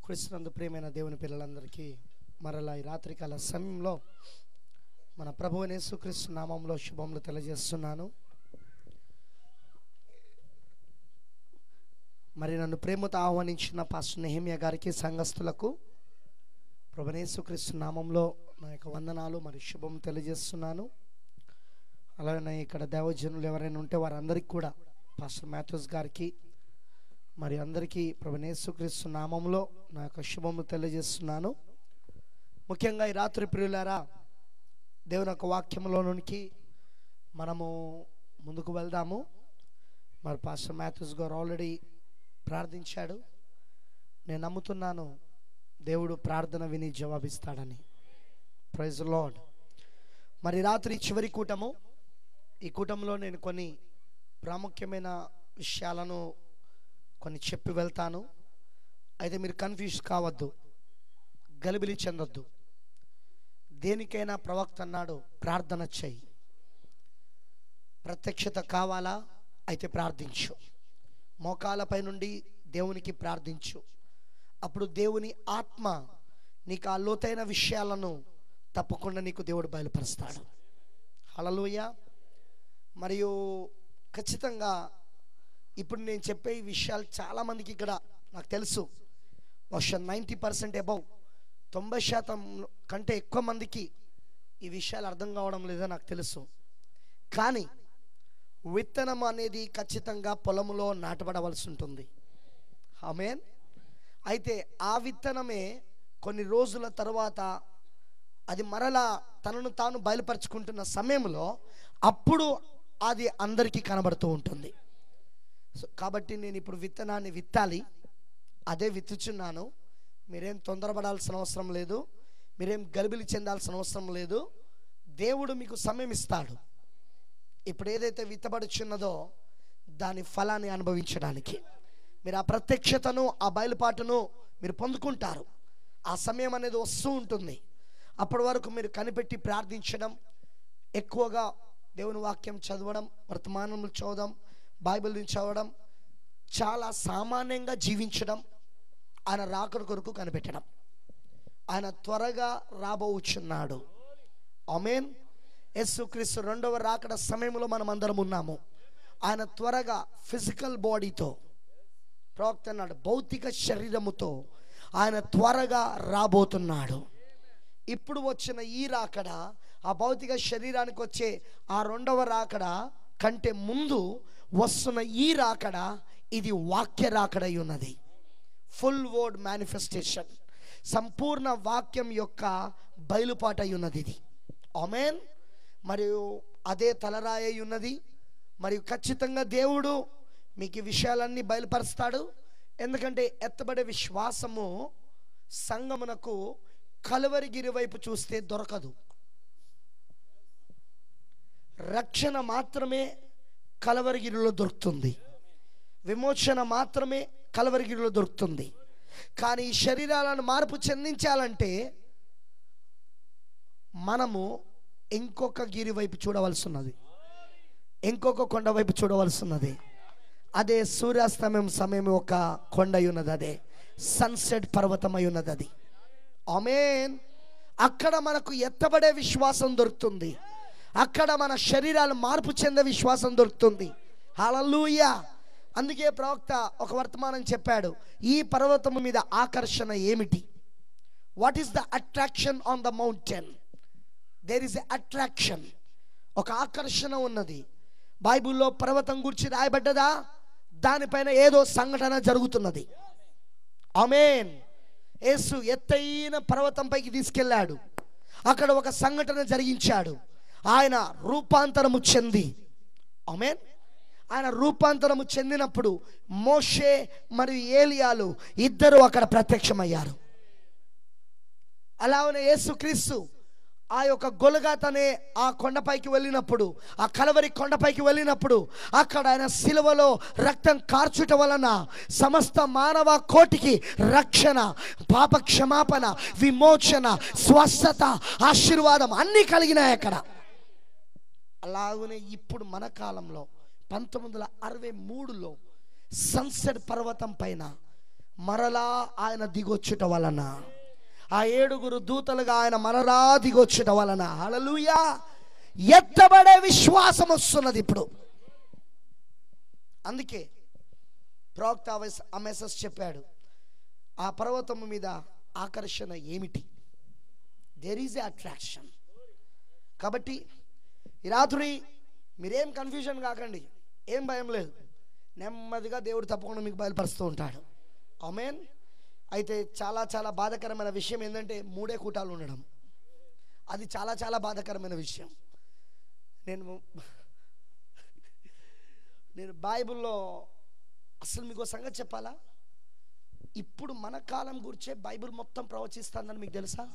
క్రీస్తునందు ప్రియమైన దేవుని పిల్లలందరికీ మరలా ఈ రాత్రికాల సమయంలో మన ప్రభు యేసుక్రీస్తు నామంలో శుభములు తెలియజేస్తున్నాను మరి నన్ను ప్రేమతో ఆహ్వానించిన పాస్టర్ నెహమియా గారికి సంఘస్థులకు ప్రభనేసుక్రీస్తు నామంలో నా యొక్క వందనాలు మరి శుభం తెలియజేస్తున్నాను అలాగే ఇక్కడ దేవజనులు ఎవరైనా ఉంటే వారందరికీ కూడా పాస్టర్ మాథ్యూస్ గారికి మరి అందరికీ ప్రభనేసుక్రీస్తు నామంలో నా యొక్క శుభము తెలియజేస్తున్నాను ముఖ్యంగా ఈ రాత్రి ప్రియులారా దేవుని యొక్క వాక్యంలోనికి మనము ముందుకు వెళ్దాము మరి పాస్టర్ మాథ్యూస్ గారు ఆల్రెడీ ప్రార్థించాడు నేను నమ్ముతున్నాను దేవుడు ప్రార్థన విని జవాబిస్తాడని ప్రైజ్ లార్డ్ మరి రాత్రి చివరి కూటము ఈ కూటంలో నేను కొన్ని ప్రాముఖ్యమైన విషయాలను కొన్ని చెప్పి వెళ్తాను అయితే మీరు కన్ఫ్యూజ్ కావద్దు గలిబిలి చెందొద్దు దేనికైనా ప్రవక్త అన్నాడు ప్రార్థన చెయ్యి ప్రత్యక్షత కావాలా అయితే ప్రార్థించు మోకాలపై నుండి దేవునికి ప్రార్థించు అప్పుడు దేవుని ఆత్మ నీకు ఆ లోతైన విషయాలను తప్పకుండా నీకు దేవుడు బయలుపరుస్తాడు హలలోయ మరియు ఖచ్చితంగా ఇప్పుడు నేను చెప్పే ఈ విషయాలు చాలామందికి ఇక్కడ నాకు తెలుసు బహుశా నైంటీ పర్సెంట్ అబౌవ్ తొంభై శాతం కంటే ఎక్కువ మందికి ఈ విషయాలు అర్థం కావడం లేదో నాకు తెలుసు కానీ విత్తనం అనేది ఖచ్చితంగా పొలంలో నాటబడవలసి ఉంటుంది ఆమెన్ అయితే ఆ విత్తనమే కొన్ని రోజుల తర్వాత అది మరలా తనను తాను బయలుపరుచుకుంటున్న సమయంలో అప్పుడు అది అందరికీ కనబడుతూ ఉంటుంది సో కాబట్టి నేను ఇప్పుడు విత్తనాన్ని విత్తాలి అదే విత్తుచున్నాను మీరేం తొందరపడాల్సిన అవసరం లేదు మీరేం గలిబిలి చెందాల్సిన అవసరం లేదు దేవుడు మీకు సమయం ఇస్తాడు ఇప్పుడు ఏదైతే విత్తబడుచున్నదో దాని ఫలాన్ని అనుభవించడానికి మీరు ఆ ప్రత్యక్షతను ఆ బయలుపాటును మీరు పొందుకుంటారు ఆ సమయం అనేది వస్తూ ఉంటుంది అప్పటి వరకు మీరు కనిపెట్టి ప్రార్థించడం ఎక్కువగా దేవుని వాక్యం చదవడం వర్తమానములు చదవడం బైబిల్ చదవడం చాలా సామాన్యంగా జీవించడం ఆయన రాకడ కొరకు కనిపెట్టడం ఆయన త్వరగా రాబోచున్నాడు అమేన్ యేసుక్రీస్తు రెండవ రాకడ సమయంలో మనం అందరం ఉన్నాము ఆయన త్వరగా ఫిజికల్ బాడీతో ప్రవక్త అన్నాడు భౌతిక శరీరముతో ఆయన త్వరగా రాబోతున్నాడు ఇప్పుడు వచ్చిన ఈ రాకడ ఆ భౌతిక శరీరానికి వచ్చే ఆ రెండవ రాకడ కంటే ముందు వస్తున్న ఈ రాకడ ఇది వాక్య రాకడై ఉన్నది ఫుల్ వర్డ్ మేనిఫెస్టేషన్ సంపూర్ణ వాక్యం యొక్క బయలుపాటై ఉన్నది ఇది ఆమెన్ మరియు అదే తలరాయి అయి ఉన్నది మరియు ఖచ్చితంగా దేవుడు మీకు ఈ విషయాలన్నీ బయలుపరుస్తాడు ఎందుకంటే ఎత్తబడే విశ్వాసము సంగమునకు కలువరిగిరి వైపు చూస్తే దొరకదు రక్షణ మాత్రమే కలవరిగిరిలో దొరుకుతుంది విమోచన మాత్రమే కలవరిగిరిలో దొరుకుతుంది కానీ ఈ శరీరాలను మార్పు చెందించాలంటే మనము ఇంకొక గిరి వైపు చూడవలసి ఉన్నది ఇంకొక కొండ వైపు చూడవలసి ఉన్నది అదే సూర్యాస్తమయం సమయం ఒక కొండ అయి ఉన్నది అదే సన్సెట్ పర్వతం అయి ఉన్నది అది ఆమెన్ అక్కడ మనకు ఎత్తబడే విశ్వాసం దొరుకుతుంది అక్కడ మన శరీరాలు మార్పు చెందే విశ్వాసం దొరుకుతుంది హలలుయా అందుకే ప్రవక్త ఒక వర్తమానం చెప్పాడు ఈ పర్వతము మీద ఆకర్షణ ఏమిటి what is the attraction on the mountain there is a attraction ఒక ఆకర్షణ ఉన్నది బైబిల్లో పర్వతం గురించి రాయబడ్డదా దానిపైన ఏదో సంఘటన జరుగుతున్నది అమేన్ యేసు ఎత్తైన పర్వతంపైకి తీసుకెళ్ళాడు అక్కడ ఒక సంఘటన జరిగించాడు ఆయన రూపాంతరము చెంది అమేన్ ఆయన రూపాంతరము చెందినప్పుడు మోషే మరియు ఏలియాలు ఇద్దరు అక్కడ ప్రత్యక్షమయ్యారు అలానే యేసుక్రీస్తు ఆ యొక్క గొలగాతనే ఆ కొండపైకి వెళ్ళినప్పుడు ఆ కలవరి కొండపైకి వెళ్ళినప్పుడు అక్కడ ఆయన శిలువలో రక్తం కార్చుట వలన సమస్త మానవ కోటికి రక్షణ పాప క్షమాపణ విమోచన స్వస్థత ఆశీర్వాదం అన్నీ కలిగినాయి అక్కడ అలాగనే ఇప్పుడు మన కాలంలో పంతొమ్మిది వందల అరవై మూడులో సన్సెట్ పర్వతం పైన మరలా ఆయన దిగొచ్చుట వలన ఆ ఏడుగురు దూతలుగా ఆయన మరలా దిగొచ్చుట వలన హల్లెలూయా ఎత్తబడే విశ్వాసం వస్తున్నది ఇప్పుడు అందుకే ప్రవక్త అవెస్- అమెసస్ చెప్పాడు ఆ పర్వతము మీద ఆకర్షణ ఏమిటి దేర్ ఈజ్ ఏ అట్రాక్షన్ కాబట్టి ఈ రాత్రి మీరేం కన్ఫ్యూజన్ కాకండి ఏం భయం లేదు నెమ్మదిగా దేవుడు తప్పకుండా మీకు బయలుపరుస్తూ ఉంటాడు ఆమెన్ అయితే చాలా చాలా బాధాకరమైన విషయం ఏంటంటే మూడే కూటాలు ఉండడం అది చాలా చాలా బాధాకరమైన విషయం నేను నేను బైబిల్లో అసలు మీకు ఒక సంగతి చెప్పాలా ఇప్పుడు మన కాలం గురించే బైబిల్ మొత్తం ప్రవచిస్తుందని మీకు తెలుసా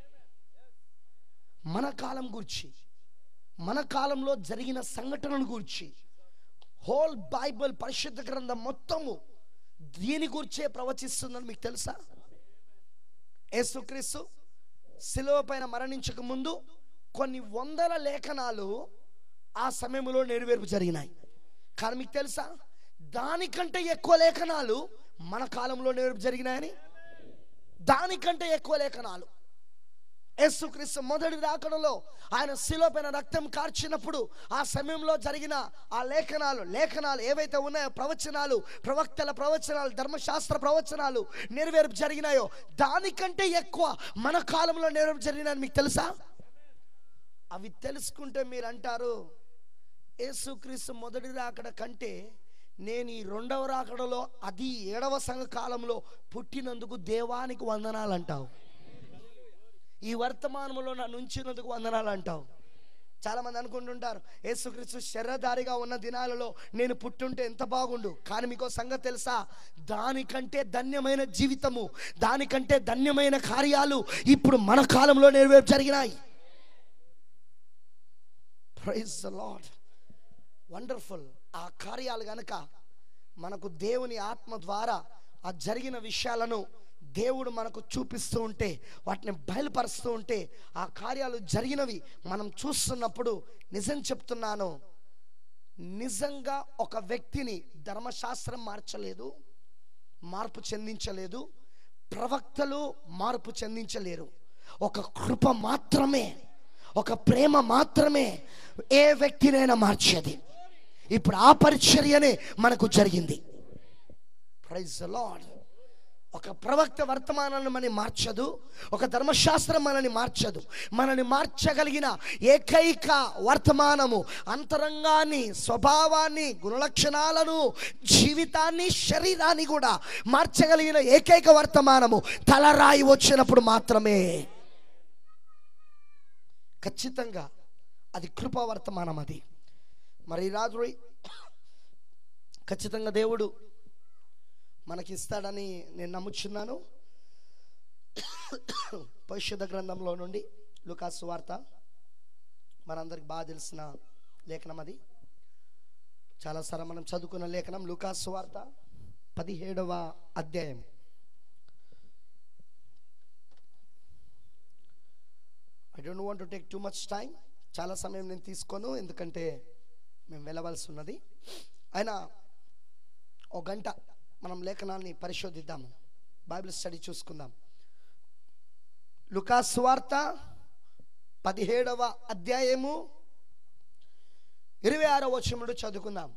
మన కాలం గురించి మన కాలంలో జరిగిన సంఘటనల గురించి హోల్ బైబిల్ పరిశుద్ధ గ్రంథం మొత్తము దీని గురించే ప్రవచిస్తుందని మీకు తెలుసా యేసుక్రీస్తు శిలువ పైన మరణించక ముందు కొన్ని వందల లేఖనాలు ఆ సమయంలో నెరవేర్పు జరిగినాయి కానీ మీకు తెలుసా దానికంటే ఎక్కువ లేఖనాలు మన కాలంలో నెరవేర్పు జరిగినాయని దానికంటే ఎక్కువ లేఖనాలు యేసుక్రీస్తు మొదటి రాకడలో ఆయన శిలోపైన రక్తం కార్చినప్పుడు ఆ సమయంలో జరిగిన ఆ లేఖనాలు లేఖనాలు ఏవైతే ఉన్నాయో ప్రవచనాలు ప్రవక్తల ప్రవచనాలు ధర్మశాస్త్ర ప్రవచనాలు నెరవేర్పు జరిగినాయో దానికంటే ఎక్కువ మన కాలంలో నెరవేర్పు జరిగినాయని మీకు తెలుసా అవి తెలుసుకుంటే మీరు అంటారు యేసుక్రీస్తు మొదటి రాకడ కంటే నేను ఈ రెండవ రాకడలో అది ఏడవ సంఘ కాలంలో పుట్టినందుకు దేవానికి వందనాలు అంటావు ఈ వర్తమానంలో నన్ను ఉంచినందుకు వందనాలు అంటావు చాలా మంది అనుకుంటుంటారు యేసుక్రీస్తు శరీరధారిగా ఉన్న దినాలలో నేను పుట్టుంటే ఎంత బాగుండు కానీ మీకు సంగతి తెలుసా దానికంటే ధన్యమైన జీవితము దానికంటే ధన్యమైన కార్యాలు ఇప్పుడు మన కాలంలో నెరవేర్పు జరిగినాయి ప్రైజ్ ద లాడ్ వండర్ఫుల్ ఆ కార్యాలు గనక మనకు దేవుని ఆత్మ ద్వారా ఆ జరిగిన విషయాలను దేవుడు మనకు చూపిస్తూ ఉంటే వాటిని బయలుపరుస్తూ ఉంటే ఆ కార్యాలు జరిగినవి మనం చూస్తున్నప్పుడు నిజం చెప్తున్నాను నిజంగా ఒక వ్యక్తిని ధర్మశాస్త్రం మార్చలేదు మార్పు చెందించలేదు ప్రవక్తలు మార్పు చెందించలేరు ఒక కృప మాత్రమే ఒక ప్రేమ మాత్రమే ఏ వ్యక్తినైనా మార్చేది ఇప్పుడు ఆ పరిచర్యనే మనకు జరిగింది ప్రైజ్ లాడ్ ఒక ప్రవక్త వర్తమానాన్ని మనని మార్చదు ఒక ధర్మశాస్త్రం మనని మార్చదు మనని మార్చగలిగిన ఏకైక వర్తమానము అంతరంగాన్ని స్వభావాన్ని గుణలక్షణాలను జీవితాన్ని శరీరాన్ని కూడా మార్చగలిగిన ఏకైక వర్తమానము తలరాయి వచ్చినప్పుడు మాత్రమే ఖచ్చితంగా అది కృపా వర్తమానం అది మరి ఈ రాత్రి ఖచ్చితంగా దేవుడు మనకి ఇస్తాడని నేను నమ్ముచున్నాను పరిశుద్ధ గ్రంథంలో నుండి లుకాసు వార్త మనందరికి బాగా తెలిసిన లేఖనం అది చాలాసార్లు మనం చదువుకున్న లేఖనం లుకాసు వార్త పదిహేడవ అధ్యాయం I don't want to take too much time చాలా సమయం నేను తీసుకోను ఎందుకంటే మేము వెళ్ళవలసి ఉన్నది అయినా ఒక గంట మనం లేఖనాన్ని పరిశోధిద్దాము బైబిల్ స్టడీ చూసుకుందాం లుకా స్వార్త పదిహేడవ అధ్యాయము ఇరవై ఆరో వచనముడు చదువుకుందాం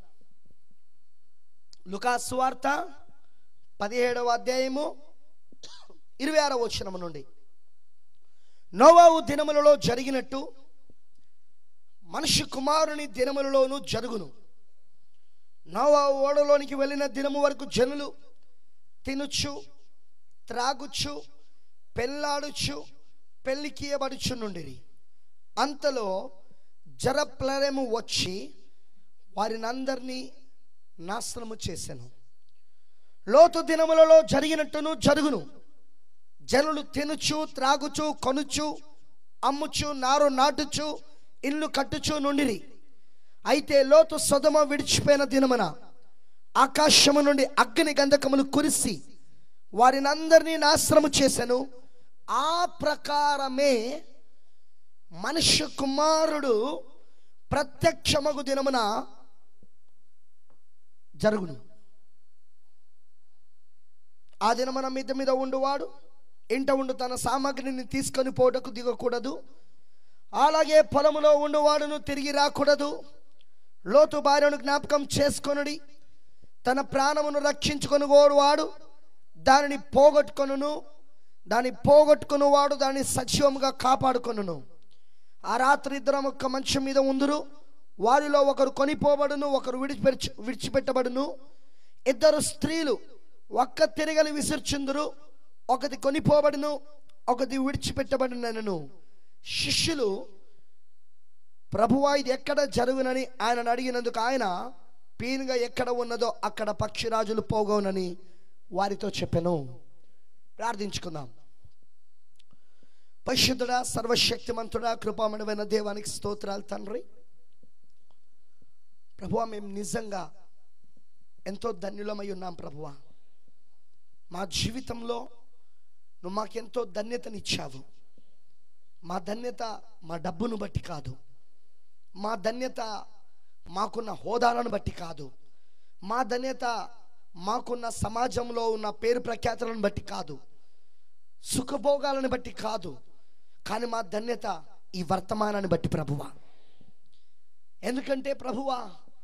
లుకా స్వార్త పదిహేడవ అధ్యాయము ఇరవై ఆరో వచనము నుండి నోవావు దినములలో జరిగినట్టు మనిషి కుమారుని దినములలోనూ జరుగును నోవా ఓడలోనికి వెళ్ళిన దినము వరకు జనులు తినుచు త్రాగుచు పెళ్ళాడుచు పెళ్ళికీయబడుచునుండిరి అంతలో జరప్లరము వచ్చి వారిని అందరినీ నాశనము చేశాను లోతు దినములలో జరిగినట్టును జరుగును జనులు తినుచు త్రాగుచు కొనుచు అమ్ముచు నారు నాటుచు ఇల్లు కట్టుచు నుండిరి అయితే లోతు సొదమ విడిచిపోయిన దినమున ఆకాశము నుండి అగ్ని గంధకములు కురిసి వారిని అందరినీ నాశనము చేశాను ఆ ప్రకారమే మనుష్య కుమారుడు ప్రత్యక్షమగు దినమున జరుగును ఆ దినమన మిద్ద మీద ఉండువాడు ఇంట ఉండు తన సామాగ్రిని తీసుకొని పోటకు దిగకూడదు అలాగే పొలములో ఉండువాడును తిరిగి రాకూడదు లోతు భార్యను జ్ఞాపకం చేసుకొనుడి తన ప్రాణమును రక్షించుకొని వాడు దానిని పోగొట్టుకొనును దాన్ని పోగొట్టుకుని వాడు దాన్ని సజీవముగా కాపాడుకొనును ఆ రాత్రి ఇద్దరం ఒక్క మంచం మీద ఉందురు వారిలో ఒకరు కొనిపోబడును ఒకరు విడిచిపెట్టి విడిచిపెట్టబడును ఇద్దరు స్త్రీలు ఒక్క తిరగలి విసుర్చుందురు ఒకటి కొనిపోబడును ఒకటి విడిచిపెట్టబడినను శిష్యులు ప్రభువా ఇది ఎక్కడ జరుగునని ఆయనను అడిగినందుకు ఆయన పీనుగా ఎక్కడ ఉన్నదో అక్కడ పక్షిరాజులు పోగోనని వారితో చెప్పెను ప్రార్థించుకుందాం పరిశుద్ధుడా సర్వశక్తిమంతుడా కృపామణమైన దేవానికి స్తోత్రాలు తండ్రి ప్రభువా మేము నిజంగా ఎంతో ధన్యులమై ఉన్నాం ప్రభువా మా జీవితంలో నువ్వు మాకెంతో ధన్యతనిచ్చావు మా ధన్యత మా డబ్బును బట్టి కాదు మా ధన్యత మాకున్న హోదాలను బట్టి కాదు మా ధన్యత మాకున్న సమాజంలో ఉన్న పేరు ప్రఖ్యాతులను బట్టి కాదు సుఖభోగాలను బట్టి కాదు కానీ మా ధన్యత ఈ వర్తమానాన్ని బట్టి ప్రభువా ఎందుకంటే ప్రభువా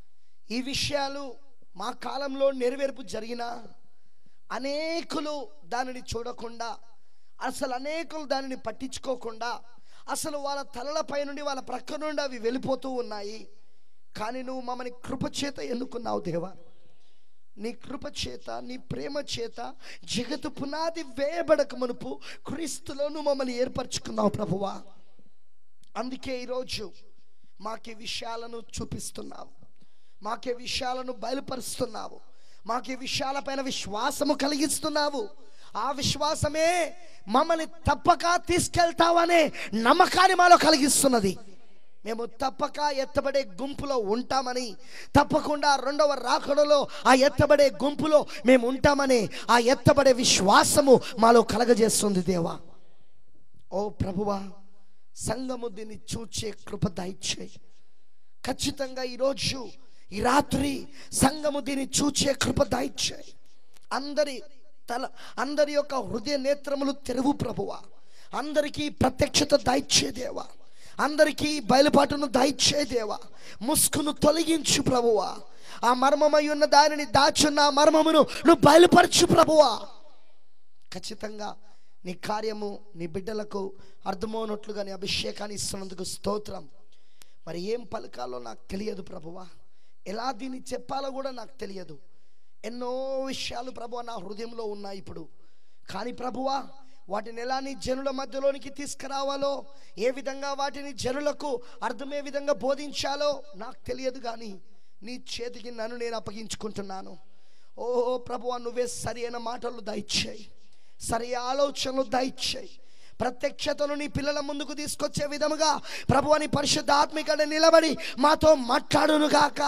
ఈ విషయాలు మా కాలంలో నెరవేర్పు జరిగినా అనేకులు దానిని చూడకుండా అసలు అనేకులు దానిని పట్టించుకోకుండా అసలు వాళ్ళ తలలపై నుండి వాళ్ళ ప్రక్క నుండి అవి వెళ్ళిపోతూ ఉన్నాయి కానీ నువ్వు మమ్మల్ని కృపచేత ఎన్నుకున్నావు దేవా నీ కృప చేత నీ ప్రేమ చేత జగత్తు పునాది వేయబడక మునుపు క్రీస్తులో నువ్వు మమ్మల్ని ఏర్పరచుకున్నావు ప్రభువా అందుకే ఈరోజు మాకే విషయాలను చూపిస్తున్నావు మాకే విషయాలను బయలుపరుస్తున్నావు మాకే విషయాలపైన విశ్వాసము కలిగిస్తున్నావు ఆ విశ్వాసమే మమ్మల్ని తప్పక తీసుకెళ్తావనే నమ్మకాన్ని మాలో కలిగిస్తున్నది మేము తప్పక ఎత్తబడే గుంపులో ఉంటామని తప్పకుండా రెండవ రాకడలో ఆ ఎత్తబడే గుంపులో మేము ఉంటామని ఆ ఎత్తబడే విశ్వాసము మాలో కలగజేస్తుంది దేవా ఓ ప్రభువా సంగము దీన్ని చూచే కృప దయచేయి ఖచ్చితంగా ఈరోజు ఈ రాత్రి సంఘము దీన్ని చూచే కృప దయచేయి అందరి తల అందరి యొక్క హృదయ నేత్రములు తెరువు ప్రభువా అందరికీ ప్రత్యక్షత దయచే దేవా అందరికీ బయలుపాటును దయచే దేవా ముసుకును తొలగించు ప్రభువా ఆ మర్మమై ఉన్న దానిని దాచున్న ఆ మర్మమును నువ్వు బయలుపరచు ప్రభువా ఖచ్చితంగా నీ కార్యము నీ బిడ్డలకు అర్థమవునట్లుగా నీ అభిషేకాన్ని ఇస్తున్నందుకు స్తోత్రం మరి ఏం పలకాలో నాకు తెలియదు ప్రభువా ఎలా దీన్ని చెప్పాలో కూడా నాకు తెలియదు ఎన్నో విషయాలు ప్రభువా నా హృదయంలో ఉన్నాయి ఇప్పుడు కానీ ప్రభువా వాటిని ఎలా నీ జనుల మధ్యలోనికి తీసుకురావాలో ఏ విధంగా వాటిని జనులకు అర్థమయ్యే విధంగా బోధించాలో నాకు తెలియదు కానీ నీ చేతికి నన్ను నేను అప్పగించుకుంటున్నాను ఓ ప్రభువా నువ్వే సరి అయిన మాటలు దయచేయి సరి ఆలోచనలు దయచేయి ప్రత్యక్షతను నీ పిల్లల ముందుకు తీసుకొచ్చే విధముగా ప్రభు అని పరిశుద్ధాత్మికడ నిలబడి మాతో మాట్లాడును గాక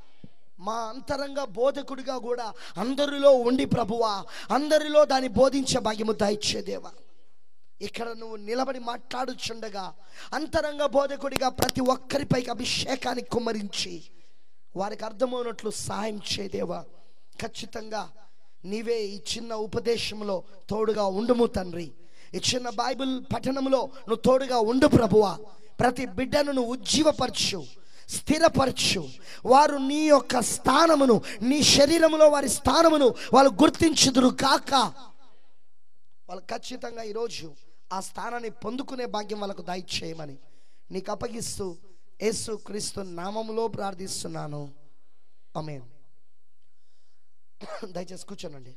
మా అంతరంగ బోధకుడిగా కూడా అందరిలో ఉండి ప్రభువా అందరిలో దాన్ని బోధించే భాగ్యము దయచేదేవా ఇక్కడ నువ్వు నిలబడి మాట్లాడుచుండగా అంతరంగ బోధకుడిగా ప్రతి ఒక్కరిపైకి అభిషేకాన్ని కుమ్మరించి వారికి అర్థమవునట్లు సహాయం చేయదేవా ఖచ్చితంగా నీవే ఈ చిన్న ఉపదేశంలో తోడుగా ఉండుము తండ్రి ఈ చిన్న బైబిల్ పఠనంలో నువ్వు తోడుగా ఉండు ప్రభువా ప్రతి బిడ్డను నువ్వు ఉజ్జీవపరచు స్థిరపరచు వారు నీ యొక్క స్థానమును నీ శరీరములో వారి స్థానమును వాళ్ళు గుర్తించుదురు కాక వాళ్ళు ఖచ్చితంగా ఈరోజు ఆ స్థానాన్ని పొందుకునే భాగ్యం వాళ్ళకు దయచేయమని నీకు అప్పగిస్తూ యేసు క్రీస్తు నామములో ప్రార్థిస్తున్నాను ఆమేన్ దయచేసి కూర్చోనండి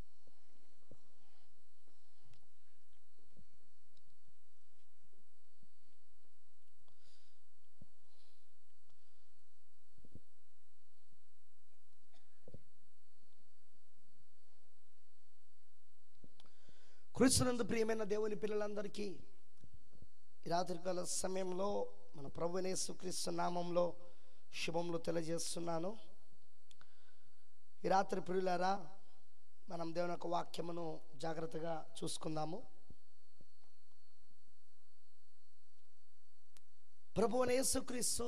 క్రీస్తునందు ప్రియమైన దేవుని పిల్లలందరికీ ఈ రాత్రికాల సమయంలో మన ప్రభునేసు క్రీస్తు నామంలో శుభములు తెలియజేస్తున్నాను ఈ రాత్రి ప్రియులారా మనం దేవుని యొక్క వాక్యమును జాగ్రత్తగా చూసుకుందాము ప్రభువుని యేసుక్రీస్తు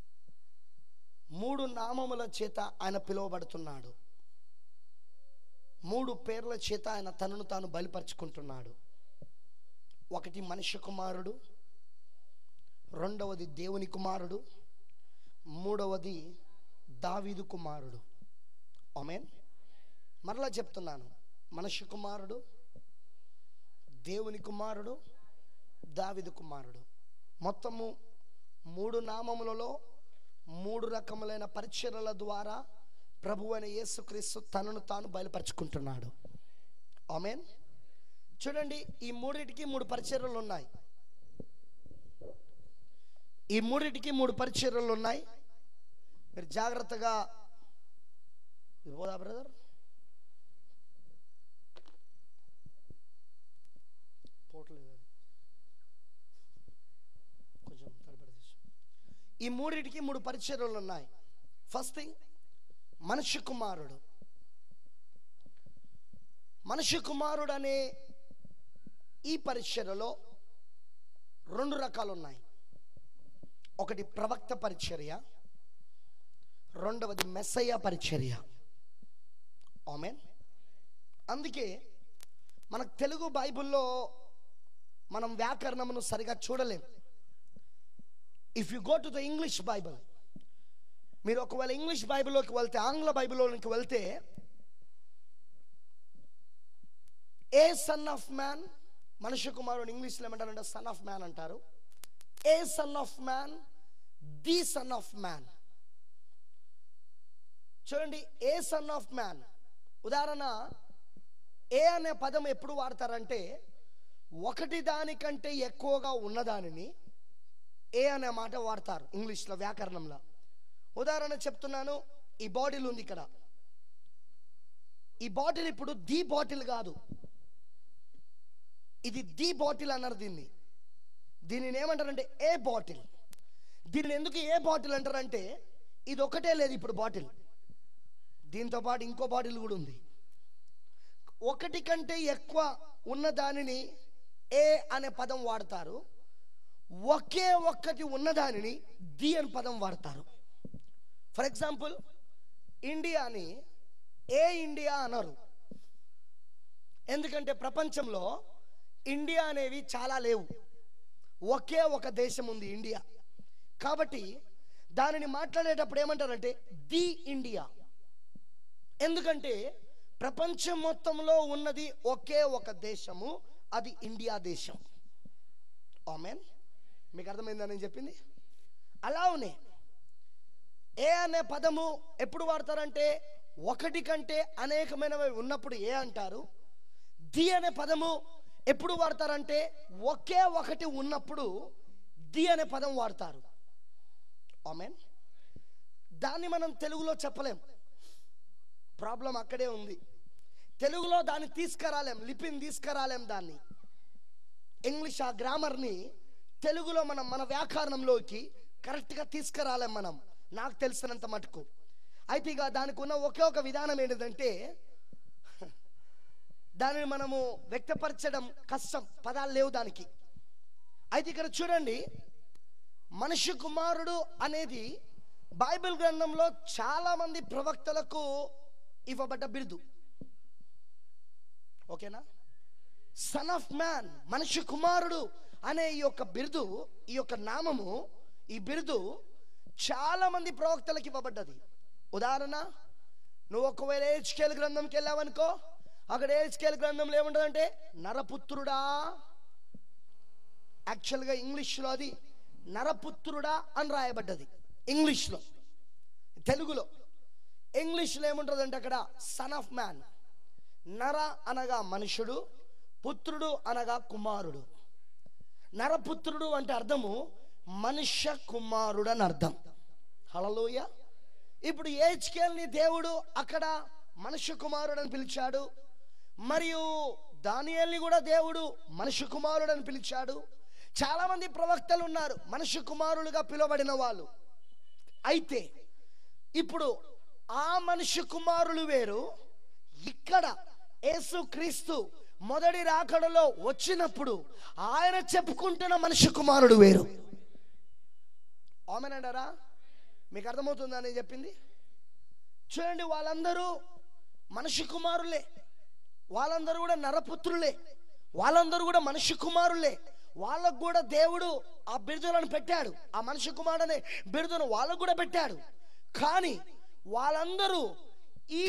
మూడు నామముల చేత ఆయన పిలువబడుతున్నాడు మూడు పేర్ల చేత ఆయన తనను తాను బయలుపరుచుకుంటున్నాడు ఒకటి మనిషి కుమారుడు రెండవది దేవుని కుమారుడు మూడవది దావీదు కుమారుడు ఆమెన్ మరలా చెప్తున్నాను మనిషి కుమారుడు దేవుని కుమారుడు దావిదు కుమారుడు మొత్తము మూడు నామములలో మూడు రకములైన పరిచర్యల ద్వారా ప్రభు అయిన యేసుక్రీస్తు తనను తాను బయలుపరుచుకుంటున్నాడు ఆమెన్ చూడండి ఈ మూడింటికి మూడు పరిచర్యలు ఉన్నాయి ఈ మూడింటికి మూడు పరిచర్యలు ఉన్నాయి మీరు జాగ్రత్తగా ఇది పోదా బ్రదర్ పోవట్లేదు అది. కొంచెం తడబడి తీసు. ఈ మూడింటికి మూడు పరిచర్యలు ఉన్నాయి ఫస్ట్ థింగ్ మనిషి కుమారుడు మనిషి కుమారుడు అనే ఈ పరిచర్యలో రెండు రకాలు ఉన్నాయి ఒకటి ప్రవక్త పరిచర్య రెండవది మెస్సయ్య పరిచర్య ఆమెన్ అందుకే మనకు తెలుగు బైబిల్లో మనం వ్యాకరణమును సరిగా చూడలేం if you go to the English Bible మీరు ఒకవేళ ఇంగ్లీష్ బైబిల్లోకి వెళ్తే ఆంగ్ల బైబిల్లోకి వెళ్తే ఏ సన్ ఆఫ్ మ్యాన్ మనుష్య కుమారుడు ఇంగ్లీష్లో ఏమంటారంటే సన్ ఆఫ్ మ్యాన్ అంటారు a son of man the son of man చూడండి ఏ సన్ ఆఫ్ మ్యాన్ ఉదాహరణ ఏ అనే పదం ఎప్పుడు వాడతారంటే ఒకటి దానికంటే ఎక్కువగా ఉన్నదానిని ఏ అనే మాట వాడతారు ఇంగ్లీష్లో వ్యాకరణంలో ఉదాహరణ చెప్తున్నాను ఈ బాటిల్ ఉంది ఇక్కడ ఈ బాటిల్ ఇప్పుడు ది బాటిల్ కాదు ఇది ది బాటిల్ అన్నారు దీన్ని దీనిని ఏమంటారంటే ఏ బాటిల్ దీనిని ఎందుకు ఏ బాటిల్ అంటారంటే ఇది ఒకటే లేదు ఇప్పుడు బాటిల్ దీంతో పాటు ఇంకో బాటిల్ కూడా ఉంది ఒకటి కంటే ఎక్కువ ఉన్న దానిని ఏ అనే పదం వాడతారు ఒకే ఒక్కటి ఉన్నదానిని ది అని పదం వాడతారు ఫర్ ఎగ్జాంపుల్ ఇండియాని ఏ ఇండియా అనరు ఎందుకంటే ప్రపంచంలో ఇండియా అనేవి చాలా లేవు ఒకే ఒక దేశం ఉంది ఇండియా కాబట్టి దానిని మాట్లాడేటప్పుడు ఏమంటారంటే ది ఇండియా ఎందుకంటే ప్రపంచం మొత్తంలో ఉన్నది ఒకే ఒక దేశము అది ఇండియా దేశం ఆమెన్ మీకు అర్థమైందని నేను చెప్పింది అలానే ఏ అనే పదము ఎప్పుడు వాడతారంటే ఒకటి కంటే అనేకమైనవి ఉన్నప్పుడు ఏ అంటారు ది అనే పదము ఎప్పుడు వాడతారంటే ఒకే ఒకటి ఉన్నప్పుడు ది అనే పదం వాడతారు ఆమెన్ దాన్ని మనం తెలుగులో చెప్పలేం ప్రాబ్లం అక్కడే ఉంది తెలుగులో దాన్ని తీసుకురాలేం లిపిని తీసుకురాలేం దాన్ని ఇంగ్లీష్ ఆ గ్రామర్ని తెలుగులో మనం మన వ్యాకరణంలోకి కరెక్ట్గా తీసుకురాలేం మనం నాకు తెలిసినంత మటుకు అయితే ఇక దానికి ఉన్న ఒకే ఒక విధానం ఏంటిదంటే దానిని మనము వ్యక్తపరచడం కష్టం పదాలు లేవు దానికి అయితే ఇక్కడ చూడండి మనిషి కుమారుడు అనేది బైబిల్ గ్రంథంలో చాలా మంది ప్రవక్తలకు ఇవ్వబడ్డ బిరుదు ఓకేనా సన్ ఆఫ్ మ్యాన్ మనిషి కుమారుడు అనే ఈ యొక్క బిరుదు ఈ యొక్క నామము ఈ బిరుదు చాలా మంది ప్రవక్తలకు ఇవ్వబడ్డది ఉదాహరణ నువ్వు ఒకవేళ ఏజ్కేల్ గ్రంథంకి వెళ్ళావనుకో అక్కడ ఏజ్కేల్ గ్రంథంలో ఏముంటుందంటే నరపుత్రుడా యాక్చువల్గా ఇంగ్లీష్లో అది నరపుత్రుడా అని రాయబడ్డది ఇంగ్లీష్లో తెలుగులో ఇంగ్లీష్లో ఏముంటుందంటే అక్కడ సన్ ఆఫ్ మ్యాన్ నర అనగా మనుషుడు పుత్రుడు అనగా కుమారుడు నరపుత్రుడు అంటే అర్థము మనుష్య కుమారుడు అని అర్థం హలలోయ ఇప్పుడు ఏజ్కేల్ని దేవుడు అక్కడ మనుష్య కుమారుడు అని పిలిచాడు మరియు దానియల్ని కూడా దేవుడు మనుష్య కుమారుడు అని పిలిచాడు చాలా మంది ప్రవక్తలు ఉన్నారు మనుష్య కుమారులుగా పిలువబడిన వాళ్ళు అయితే ఇప్పుడు ఆ మనుష్య కుమారులు వేరు ఇక్కడ యేసు క్రీస్తు మొదటి రాకడలో వచ్చినప్పుడు ఆయన చెప్పుకుంటున్న మనుష్య కుమారుడు వేరు ఆమెనంటారా మీకు అర్థమవుతుందా నేను చెప్పింది చూడండి వాళ్ళందరూ మనిషి కుమారులే వాళ్ళందరూ కూడా నరపుత్రులే వాళ్ళందరూ కూడా మనిషి కుమారులే వాళ్ళకు కూడా దేవుడు ఆ బిరుదులను పెట్టాడు ఆ మనిషి కుమారుడు అనే బిరుదును వాళ్ళకు కూడా పెట్టాడు కానీ వాళ్ళందరూ